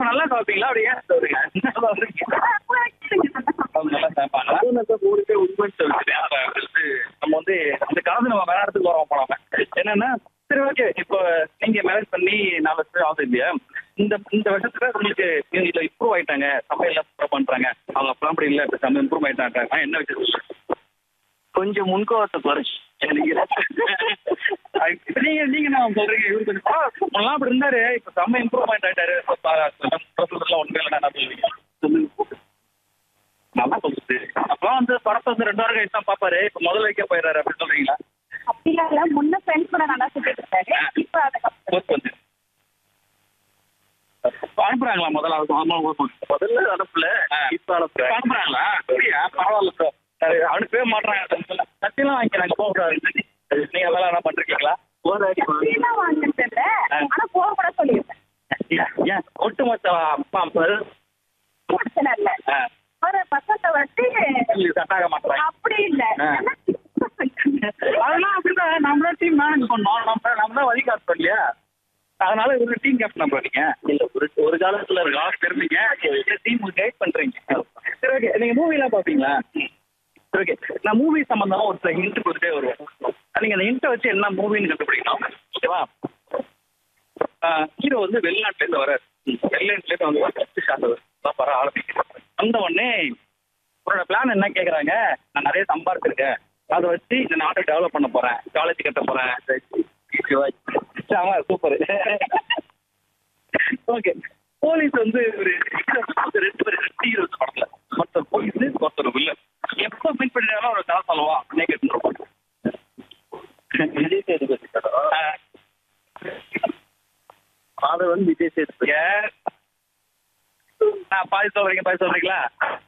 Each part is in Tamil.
நல்லா சாப்பிட்டீங்களா அப்படி ஏன் சொல்றீங்க என்ன சொல்றீங்க அவங்க நல்லா சாப்பாங்க மூணு பேர் உண்மைன்னு சொல்லிட்டு அதை வந்து நம்ம வந்து அந்த காலத்துல நம்ம வேற இடத்துக்கு வரோம் போலாம என்னன்னா சரி ஓகே இப்போ நீங்க மேரேஜ் பண்ணி நாலு வருஷம் ஆகுது இல்லையா இந்த இந்த வருஷத்துல உங்களுக்கு இவங்க இதுல இம்ப்ரூவ் ஆயிட்டாங்க சமையல் இம்ப்ரூவ் பண்றாங்க அவங்க அப்பலாம் அப்படி இல்ல இப்ப சமையல் இம்ப்ரூவ் ஆயிட்டாங்க நான் என்ன விஷயம் கொஞ்சம் முன்கோவத்தை குறைச்சு இப்ப நீங்க நீங்க நான் சொல்றீங்க இவரு கொஞ்சம் ஆ, முன்னெல்லாம் அப்படி இருந்தாரு இப்ப செம்ம இம்ப்ரூவ்மெண்ட் ஆயிட்டாரு இப்ப ப- பிரசுரத்துல ஒண்ணுமே இல்லை என்ன சொல்லுவீங்க சொல்லுங்க. நல்லா சொல்லுது அப்பெல்லாம் வந்து படத்தை வந்து ரெண்டு வாரம் கழிச்சு தான் பாப்பாரு இப்ப முதல்ல வைக்க போயிடுறாரு அப்படின்னு சொல்றீங்களா அப்படிலாம் இல்ல முன்ன ஃப்ரெண்ட்ஸ் கூட நல்லா சுத்திட்டு இருந்தாரு இப்ப அதுக்கப்புறம் போஸ்ட் வந்து இப்ப அனுப்புறாங்களா முதல்ல அது ஆமா, ஆமா. முதல்ல அனுப்பல இப்ப அனுப்புற அனுப்புறாங்களா அப்படியா பரவாயில்ல சார் சரி, அனுப்பவே மாட்டாங்க சத்தியெல்லாம் வாங்கிக்கிறாங்க போகக்கூடாது நீங்க அதெல்லாம் என்ன பண்றீங்களா போராடி அப்படிலாம் வாங்கிட்டு இல்ல ஆனா போக கூட சொல்லியிருக்கேன் ஏன், ஏன் ஒட்டுமொத்த அப்பா அம்மா பிரச்சனை இல்ல ஆ, ஒரு பசங்க வச்சு இது set ஆக மாட்டாங்க அப்படி இல்ல ஆ. அதெல்லாம் அப்படிதான் நம்மள டீம் மேனேஜ் பண்ணோம் நம்ம நம்ம தான் வழிகாட்டோம் இல்லையா அதனால ஒரு டீம் கேப்டன் நம்ம நீங்க இல்ல ஒரு ஒரு காலத்துல ஒரு காலம் இருந்தீங்க டீம் கைட் பண்றீங்க சரி ஓகே நீங்க மூவி எல்லாம் பாப்பீங்களா சரி ஓகே நான் மூவி சம்பந்தமா ஒரு சில ஹிண்ட் கொடுத்துட்டே வருவேன் நீங்க அந்த ஹிண்ட்டை வச்சு என்ன மூவின்னு கண்டுபிடிக்கணும் ஓகேவா ஹீரோ வந்து வெளிநாட்டுல இருந்து வர வெளிநாட்டுல இருந்து வந்து ஃபர்ஸ்ட் ஷாட் பர ஆரம்பிக்கிறேன் வந்த உடனே உன்னோட பிளான் என்ன கேக்குறாங்க நான் நிறைய சம்பாதிச்சிருக்கேன் அதை வச்சு இந்த நாட்டை டெவலப் பண்ண போறேன் காலேஜ் கட்ட போறேன் ஆமா சூப்பர் ஓகே போலீஸ் வந்து ஒரு hero, ரெண்டு பேர் ரெண்டு ஹீரோஸ் படத்துல ஒருத்தர் போலீஸ் ஒருத்தர் வில்ல எப்ப மீட் பண்ணினாலும் ஒரு கதை சொல்லவா அப்படின்னே கேட்டு விஜய் சேதுபதி அது வந்து விஜய் சேதுபதி நான் பாதி சொல்றீங்க பாதி சொல்றீங்களா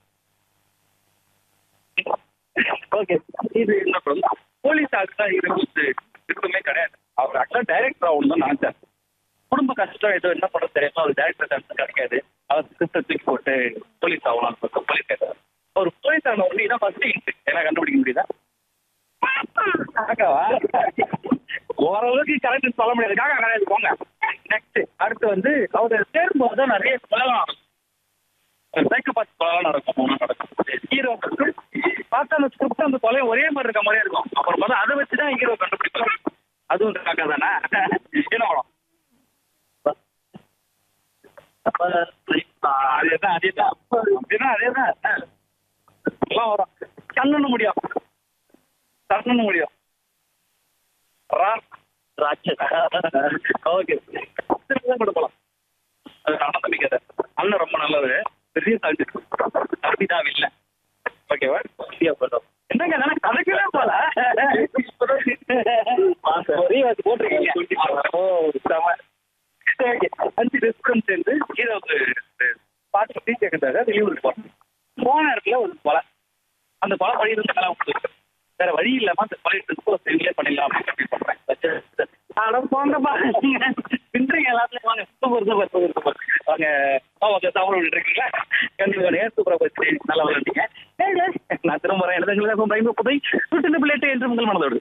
ஓகே இது என்ன problem? போலீஸ் ஆக்டர் இருக்கு இருக்குமே கிடையாது அவர் ஆக்சுவலா டைரக்டர் ஆகணும் தான் நினைச்சார் குடும்ப கஷ்டம் ஏதோ என்ன பண்ண தெரியாம அவர் டைரக்டர் சான்ஸ் கிடைக்காது அவர் சிஸ்டர் தூக்கி போட்டு போலீஸ் ஆகலாம் போலீஸ் கேட்டார் ஒரு போலீஸ் ஆன உடனே தான் ஃபர்ஸ்ட் இன்ட் என்ன கண்டுபிடிக்க முடியுதா காக்காவா ஓரளவுக்கு கரெக்ட் சொல்ல முடியாது காக்கா கிடையாது போங்க நெக்ஸ்ட் அடுத்து வந்து அவர் சேரும்போது தான் நிறைய சொல்லலாம் சைக்கோபாத் கொலை நடக்கும் நடக்கும் ஹீரோ பார்த்தா அந்த ஸ்கிரிப்ட் அந்த கொலை ஒரே மாதிரி இருக்க மாதிரியே இருக்கும் அப்புறம் பார்த்தா அதை வச்சு தான் ஹீரோ கண்டுபிடிப்பாங்க அதுவும் காக்கா தானே என்ன படம் அதேதான் அதேதான் அப்படின்னா அதேதான் எல்லாம் வரும் கண்ணுன்னு முடியும் கண்ணுன்னு முடியும் ஓகே கொடுக்கலாம் அது அண்ணன் தம்பி கதை அண்ணன் ரொம்ப நல்லது பெரிய சால்ட்டு தம்பிதான் இல்லை ஓகேவா என்னங்க நான் கதைக்கவே போல ஒரே வாசி போட்டிருக்கீங்க ஓ செம சரி, அஞ்சு ரெஸ்டாரண்ட் சேர்ந்து ஹீரோக்கு பாட்டு டீ கேட்கறதாக வெளியூருக்கு போறேன் போன இடத்துல ஒரு கொலை அந்த கொலை வழி இருந்தாலும் உங்களுக்கு வேற வழி இல்லாம அந்த கொலை டிஸ்போஸ் நீங்களே பண்ணிடலாம் அப்படின்னு சொல்லி சொல்றேன் அட போங்கப்பா நீங்க பின்றீங்க எல்லாத்துலயும் வாங்க சூப்பர் சூப்பர் சூப்பர் சூப்பர் வாங்க ஓகே தமிழ் விட்டுருக்கீங்களா கண்டிப்பா நேர் சூப்பரா போச்சு நல்லா விளையாட்டீங்க நான் திரும்ப வரேன் எழுதுங்களுக்கு பயந்து புதை சுட்டு பிள்ளைட்டு என்று உங்கள் மனதோடு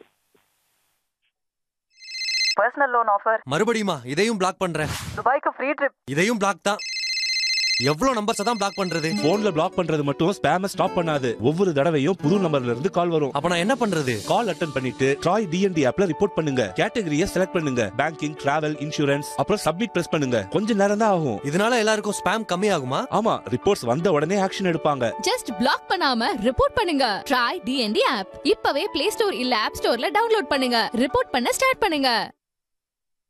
பர்சனல் லோன் ஆஃபர் மறுபடியுமா இதையும் பிளாக் பண்றேன் துபாய்க்கு ஃப்ரீ ட்ரிப் இதையும் பிளாக் தான் எவ்வளவு நம்பர்ஸ் தான் பிளாக் பண்றது போன்ல பிளாக் பண்றது மட்டும் ஸ்பேம ஸ்டாப் பண்ணாது ஒவ்வொரு தடவையும் புது நம்பர்ல இருந்து கால் வரும் அப்ப நான் என்ன பண்றது கால் அட்டன் பண்ணிட்டு ட்ராய் டிஎன்டி ஆப்ல ரிப்போர்ட் பண்ணுங்க கேட்டகரியை செலக்ட் பண்ணுங்க பேங்கிங் டிராவல் இன்சூரன்ஸ் அப்புறம் சப்மிட் பிரஸ் பண்ணுங்க கொஞ்ச நேரம் தான் ஆகும் இதனால எல்லாருக்கும் ஸ்பேம் கம்மி ஆகுமா ஆமா ரிப்போர்ட்ஸ் வந்த உடனே ஆக்ஷன் எடுப்பாங்க ஜஸ்ட் பிளாக் பண்ணாம ரிப்போர்ட் பண்ணுங்க ட்ரை டிஎன்டி ஆப் இப்பவே பிளே ஸ்டோர் இல்ல ஆப் ஸ்டோர்ல டவுன்லோட் பண்ணுங்க ரிப்போர்ட் பண்ண ஸ்டார்ட் பண்ணுங்க